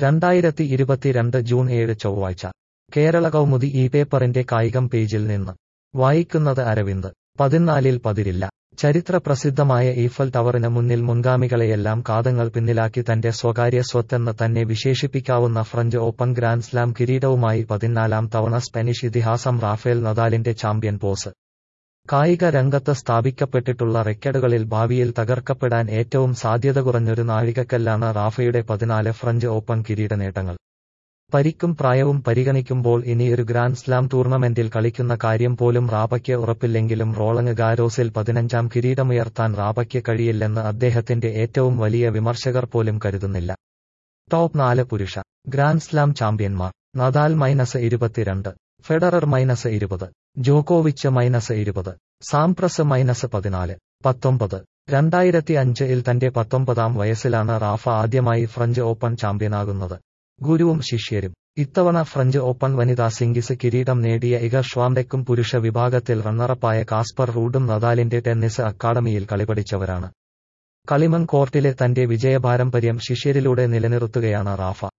രണ്ടായിരത്തി ഇരുപത്തിരണ്ട് ജൂൺ ഏഴ് ചൊവ്വാഴ്ച കേരള കൗമുദി ഈ പേപ്പറിന്റെ കായികം പേജിൽ നിന്ന് വായിക്കുന്നത് അരവിന്ദ് പതിനാലിൽ പതിരില്ല ചരിത്ര പ്രസിദ്ധമായ ഈഫൽ ടവറിന് മുന്നിൽ മുൻഗാമികളെയെല്ലാം കാതങ്ങൾ പിന്നിലാക്കി തന്റെ സ്വകാര്യ സ്വത്തെന്ന് തന്നെ വിശേഷിപ്പിക്കാവുന്ന ഫ്രഞ്ച് ഓപ്പൺ ഗ്രാൻഡ്സ്ലാം കിരീടവുമായി പതിനാലാം തവണ സ്പാനിഷ് ഇതിഹാസം റാഫേൽ നദാലിന്റെ ചാമ്പ്യൻ പോസ് കായിക രംഗത്ത് സ്ഥാപിക്കപ്പെട്ടിട്ടുള്ള റെക്കോർഡുകളിൽ ഭാവിയിൽ തകർക്കപ്പെടാൻ ഏറ്റവും സാധ്യത കുറഞ്ഞൊരു നാഴികക്കല്ലാണ് റാഫയുടെ പതിനാല് ഫ്രഞ്ച് ഓപ്പൺ കിരീട നേട്ടങ്ങൾ പരിക്കും പ്രായവും പരിഗണിക്കുമ്പോൾ ഇനിയൊരു ഗ്രാൻഡ് സ്ലാം ടൂർണമെന്റിൽ കളിക്കുന്ന കാര്യം പോലും റാബയ്ക്ക് ഉറപ്പില്ലെങ്കിലും റോളങ് ഗാരോസിൽ പതിനഞ്ചാം കിരീടമുയർത്താൻ റാബയ്ക്ക് കഴിയില്ലെന്ന് അദ്ദേഹത്തിന്റെ ഏറ്റവും വലിയ വിമർശകർ പോലും കരുതുന്നില്ല ടോപ്പ് നാല് പുരുഷ ഗ്രാൻഡ് സ്ലാം ചാമ്പ്യന്മാർ നദാൽ മൈനസ് ഇരുപത്തിരണ്ട് ഫെഡറർ മൈനസ് ഇരുപത് ജോക്കോവിച്ച് മൈനസ് ഇരുപത് സാംപ്രസ് മൈനസ് പതിനാല് പത്തൊമ്പത് രണ്ടായിരത്തി അഞ്ചിൽ തന്റെ പത്തൊമ്പതാം വയസ്സിലാണ് റാഫ ആദ്യമായി ഫ്രഞ്ച് ഓപ്പൺ ചാമ്പ്യനാകുന്നത് ഗുരുവും ശിഷ്യരും ഇത്തവണ ഫ്രഞ്ച് ഓപ്പൺ വനിതാ സിംഗിസ് കിരീടം നേടിയ ഇഗർ ഷ്വാംഡെക്കും പുരുഷ വിഭാഗത്തിൽ റണ്ണറപ്പായ കാസ്പർ റൂഡും നദാലിന്റെ ടെന്നീസ് അക്കാദമിയിൽ കളിപഠിച്ചവരാണ് കളിമൺ കോർട്ടിലെ തന്റെ വിജയപാരമ്പര്യം ശിഷ്യരിലൂടെ നിലനിർത്തുകയാണ് റാഫ